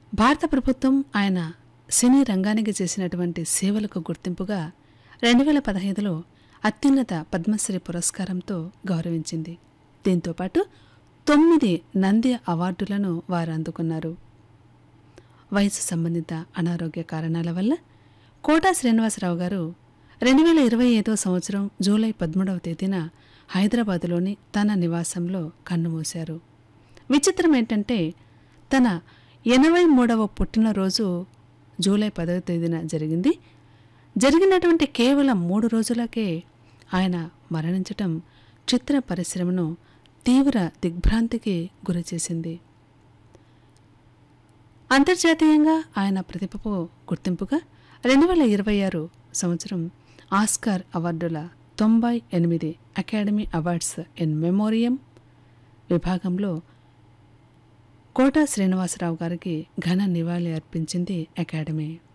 భారత ప్రభుత్వం ఆయన సినీ రంగానికి చేసినటువంటి సేవలకు గుర్తింపుగా రెండు వేల పదహైదులో అత్యున్నత పద్మశ్రీ పురస్కారంతో గౌరవించింది దీంతోపాటు తొమ్మిది నంది అవార్డులను వారు అందుకున్నారు వయసు సంబంధిత అనారోగ్య కారణాల వల్ల కోటా శ్రీనివాసరావు గారు రెండు వేల ఇరవై ఐదో సంవత్సరం జూలై పదమూడవ తేదీన హైదరాబాదులోని తన నివాసంలో కన్నుమూశారు విచిత్రం ఏంటంటే తన ఎనభై మూడవ పుట్టినరోజు జూలై పదవ తేదీన జరిగింది జరిగినటువంటి కేవలం మూడు రోజులకే ఆయన మరణించటం చిత్ర పరిశ్రమను తీవ్ర దిగ్భ్రాంతికి గురిచేసింది అంతర్జాతీయంగా ఆయన ప్రతిభకు గుర్తింపుగా రెండు వేల ఇరవై ఆరు సంవత్సరం ఆస్కార్ అవార్డుల తొంభై ఎనిమిది అకాడమీ అవార్డ్స్ ఇన్ మెమోరియం విభాగంలో కోటా శ్రీనివాసరావు గారికి ఘన నివాళి అర్పించింది అకాడమీ